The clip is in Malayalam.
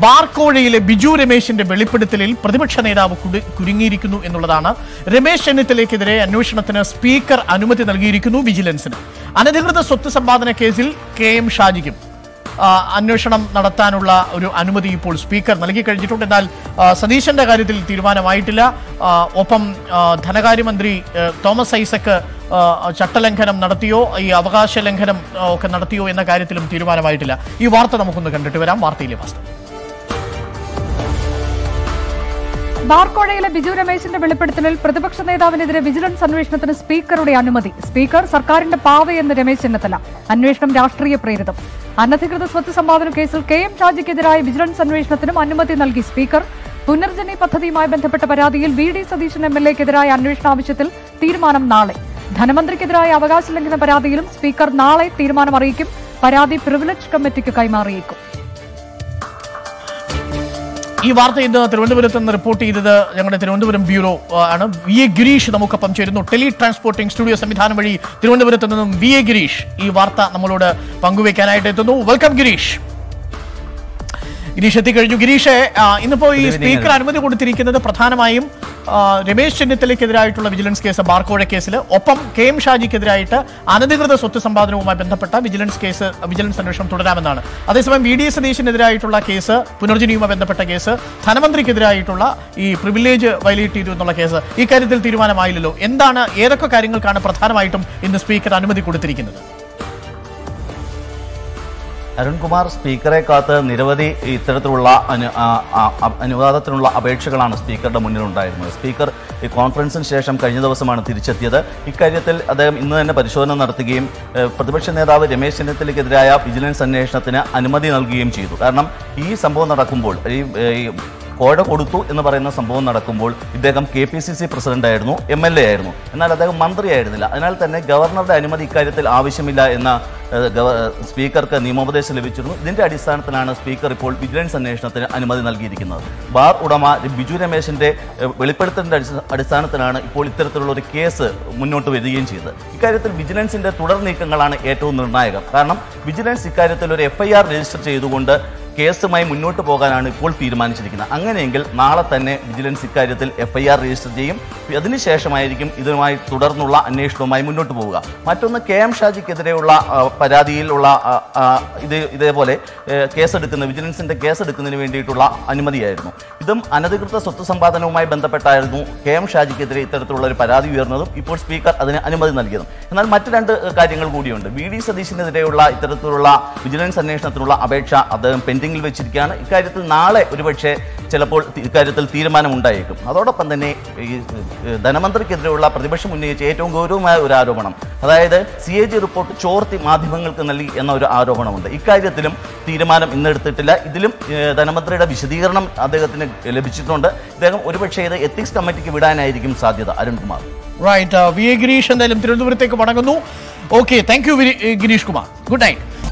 ബാർക്കോഴയിലെ ബിജു രമേശിന്റെ വെളിപ്പെടുത്തലിൽ പ്രതിപക്ഷ നേതാവ് കുടി- കുരുങ്ങിയിരിക്കുന്നു എന്നുള്ളതാണ് രമേശ് ചെന്നിത്തലയ്ക്കെതിരെ അന്വേഷണത്തിന് സ്പീക്കർ അനുമതി നൽകിയിരിക്കുന്നു വിജിലൻസിന് അനധികൃത സ്വത്ത് സമ്പാദന കേസിൽ കെ എം ഷാജിക്കും ആ, അന്വേഷണം നടത്താനുള്ള ഒരു അനുമതി ഇപ്പോൾ സ്പീക്കർ നൽകി കഴിഞ്ഞിട്ടുണ്ട് എന്നാൽ ആ, സതീശന്റെ കാര്യത്തിൽ തീരുമാനമായിട്ടില്ല ആ, ഒപ്പം ആ, ധനകാര്യമന്ത്രി ആ, തോമസ് ഐസക്ക് ആ, ചട്ടലംഘനം നടത്തിയോ ഈ അവകാശ ലംഘനം ആ, ഒക്കെ നടത്തിയോ എന്ന കാര്യത്തിലും തീരുമാനമായിട്ടില്ല ഈ വാർത്ത നമുക്കൊന്ന് കണ്ടിട്ട് വരാം വാർത്തയിലെ വാസ്തവം ബാർക്കോഴയിലെ ബിജു രമേശിന്റെ വെളിപ്പെടുത്തലിൽ പ്രതിപക്ഷ നേതാവിനെതിരെ വിജിലൻസ് അന്വേഷണത്തിന് സ്പീക്കറുടെ അനുമതി സ്പീക്കർ സർക്കാരിന്റെ പാവയെന്ന് രമേശ് ചെന്നിത്തല അന്വേഷണം രാഷ്ട്രീയ പ്രേരിതം അനധികൃത സ്വത്ത് സമ്പാദന കേസിൽ കെ എം ഷാജിക്കെതിരായ വിജിലൻസ് അന്വേഷണത്തിനും അനുമതി നൽകി സ്പീക്കർ പുനർജനി പദ്ധതിയുമായി ബന്ധപ്പെട്ട പരാതിയിൽ V D Satheesan M L എക്കെതിരായ അന്വേഷണ ആവശ്യത്തിൽ തീരുമാനം നാളെ ധനമന്ത്രിക്കെതിരായ അവകാശ ലംഘന പരാതിയിലും സ്പീക്കർ നാളെ തീരുമാനം അറിയിക്കും പരാതി പ്രിവിലേജ് കമ്മിറ്റിക്ക് കൈമാറിയേക്കും ഈ വാർത്ത ഇന്ന് തിരുവനന്തപുരത്ത് നിന്ന് റിപ്പോർട്ട് ചെയ്തത് ഞങ്ങളുടെ തിരുവനന്തപുരം ബ്യൂറോ ആ, ആണ് വി എ ഗിരീഷ് നമുക്കൊപ്പം ചേരുന്നു ടെലി ട്രാൻസ്പോർട്ടിംഗ് സ്റ്റുഡിയോ സംവിധാനം വഴി തിരുവനന്തപുരത്ത് നിന്നും വി എ ഗിരീഷ് ഈ വാർത്ത നമ്മളോട് പങ്കുവയ്ക്കാനായിട്ട് എത്തുന്നു വെൽക്കം ഗിരീഷ് ഗിരീഷ് എത്തിക്കഴിഞ്ഞു ഗിരീഷ് ആ, ഇന്നിപ്പോ ഈ സ്പീക്കർ അനുമതി കൊടുത്തിരിക്കുന്നത് പ്രധാനമായും ആ, രമേശ് ചെന്നിത്തലയ്ക്കെതിരായിട്ടുള്ള വിജിലൻസ് കേസ് ബാർക്കോഴ കേസിൽ ഒപ്പം കെ എം ഷാജിക്കെതിരായിട്ട് അനധികൃത സ്വത്ത് സമ്പാദനവുമായി ബന്ധപ്പെട്ട വിജിലൻസ് കേസ് വിജിലൻസ് അന്വേഷണം തുടരാമെന്നാണ് അതേസമയം വി ഡി സതീശനെതിരായിട്ടുള്ള കേസ് പുനർജനിയുമായി ബന്ധപ്പെട്ട കേസ് ധനമന്ത്രിക്കെതിരായിട്ടുള്ള ഈ പ്രിവിലേജ് വയലേറ്റ് ചെയ്തു എന്നുള്ള കേസ് ഈ കാര്യത്തിൽ തീരുമാനമായില്ലല്ലോ എന്താണ് ഏതൊക്കെ കാര്യങ്ങൾക്കാണ് പ്രധാനമായിട്ടും ഇന്ന് സ്പീക്കർ അനുമതി കൊടുത്തിരിക്കുന്നത് അരുൺകുമാർ സ്പീക്കറെ കാത്ത് നിരവധി ഇത്തരത്തിലുള്ള അനു ആ, ആ, അ- അനുവാദത്തിനുള്ള അപേക്ഷകളാണ് സ്പീക്കറുടെ മുന്നിലുണ്ടായിരുന്നത് സ്പീക്കർ ഈ കോൺഫറൻസിന് ശേഷം കഴിഞ്ഞ ദിവസമാണ് തിരിച്ചെത്തിയത് ഇക്കാര്യത്തിൽ അദ്ദേഹം ഇന്ന് തന്നെ പരിശോധന നടത്തുകയും ഏഹ്, പ്രതിപക്ഷ നേതാവ് രമേശ് ചെന്നിത്തലയ്ക്കെതിരായ വിജിലൻസ് അന്വേഷണത്തിന് അനുമതി നൽകുകയും ചെയ്തു കാരണം ഈ സംഭവം നടക്കുമ്പോൾ ഈ ഏഹ്, ഈ കോഴ കൊടുത്തു എന്ന് പറയുന്ന സംഭവം നടക്കുമ്പോൾ ഇദ്ദേഹം കെ പി സി സി പ്രസിഡന്റായിരുന്നു എം എൽ എ ആയിരുന്നു എന്നാൽ അദ്ദേഹം മന്ത്രിയായിരുന്നില്ല അതിനാൽ തന്നെ ഗവർണറുടെ അനുമതി ഇക്കാര്യത്തിൽ ആവശ്യമില്ല എന്ന ഏഹ്, ഗവ- സ്പീക്കർക്ക് നിയമോപദേശം ലഭിച്ചിരുന്നു ഇതിന്റെ അടിസ്ഥാനത്തിലാണ് സ്പീക്കർ ഇപ്പോൾ വിജിലൻസ് അന്വേഷണത്തിന് അനുമതി നൽകിയിരിക്കുന്നത് ബാർ ഉടമ ബിജു രമേശിന്റെ ഏഹ്, വെളിപ്പെടുത്തലിന്റെ അടിസ്ഥ- അടിസ്ഥാനത്തിലാണ് ഇപ്പോൾ ഇത്തരത്തിലുള്ള ഒരു കേസ് മുന്നോട്ട് വരികയും ചെയ്തത് ഇക്കാര്യത്തിൽ വിജിലൻസിന്റെ തുടർ നീക്കങ്ങളാണ് ഏറ്റവും നിർണായകം കാരണം വിജിലൻസ് ഇക്കാര്യത്തിൽ ഒരു എഫ്ഐആർ രജിസ്റ്റർ ചെയ്തുകൊണ്ട് കേസുമായി മുന്നോട്ട് പോകാനാണ് ഇപ്പോൾ തീരുമാനിച്ചിരിക്കുന്നത് അങ്ങനെയെങ്കിൽ നാളെ തന്നെ വിജിലൻസ് ഇക്കാര്യത്തിൽ എഫ്ഐആർ രജിസ്റ്റർ ചെയ്യും അതിനുശേഷമായിരിക്കും ഇതുമായി തുടർന്നുള്ള അന്വേഷണവുമായി മുന്നോട്ട് പോവുക മറ്റൊന്ന് കെ എം ഷാജിക്കെതിരെയുള്ള ആ, പരാതിയിലുള്ള ആ, ആ, ഇത് ഇതേപോലെ ഏ, കേസെടുക്കുന്ന വിജിലൻസിന്റെ കേസെടുക്കുന്നതിന് വേണ്ടിയിട്ടുള്ള അനുമതിയായിരുന്നു ഇതും അനധികൃത സ്വത്ത് സമ്പാദനവുമായി ബന്ധപ്പെട്ടായിരുന്നു കെ എം ഷാജിക്കെതിരെ ഇത്തരത്തിലുള്ള ഒരു പരാതി ഉയർന്നതും ഇപ്പോൾ സ്പീക്കർ അതിന് അനുമതി നൽകിയതും എന്നാൽ മറ്റു രണ്ട് ഏ, കാര്യങ്ങൾ കൂടിയുണ്ട് വി ഡി സതീശിനെതിരെയുള്ള ഇത്തരത്തിലുള്ള വിജിലൻസ് അന്വേഷണത്തിനുള്ള അപേക്ഷ അദ്ദേഹം പെൻഡിങ്ങിൽ വെച്ചിരിക്കുകയാണ് ഇക്കാര്യത്തിൽ നാളെ ഒരുപക്ഷെ ചിലപ്പോൾ തി- ഇക്കാര്യത്തിൽ തീരുമാനമുണ്ടായേക്കും അതോടൊപ്പം തന്നെ ഈ ഏഹ്, ധനമന്ത്രിക്കെതിരെയുള്ള പ്രതിപക്ഷം ഉന്നയിച്ച ഏറ്റവും ഗൗരവമായ ഒരു ആരോപണം അതായത് സി എ ജി റിപ്പോർട്ട് ചോർത്തി മാധ്യമങ്ങൾക്ക് നൽകി എന്ന ഒരു ആരോപണമുണ്ട് ഇക്കാര്യത്തിലും തീരുമാനം ഇന്നെടുത്തിട്ടില്ല ഇതിലും ഏഹ്, ധനമന്ത്രിയുടെ വിശദീകരണം അദ്ദേഹത്തിന് ലഭിച്ചിട്ടുണ്ട് ഇദ്ദേഹം ഒരുപക്ഷെ ഇത് എത്തിക്സ് കമ്മിറ്റിക്ക് വിടാനായിരിക്കും സാധ്യത Arunkumar right V A Girish എന്തായാലും തിരുവനന്തപുരത്തേക്ക് മടങ്ങുന്നു okay thank you Girish Kumar good night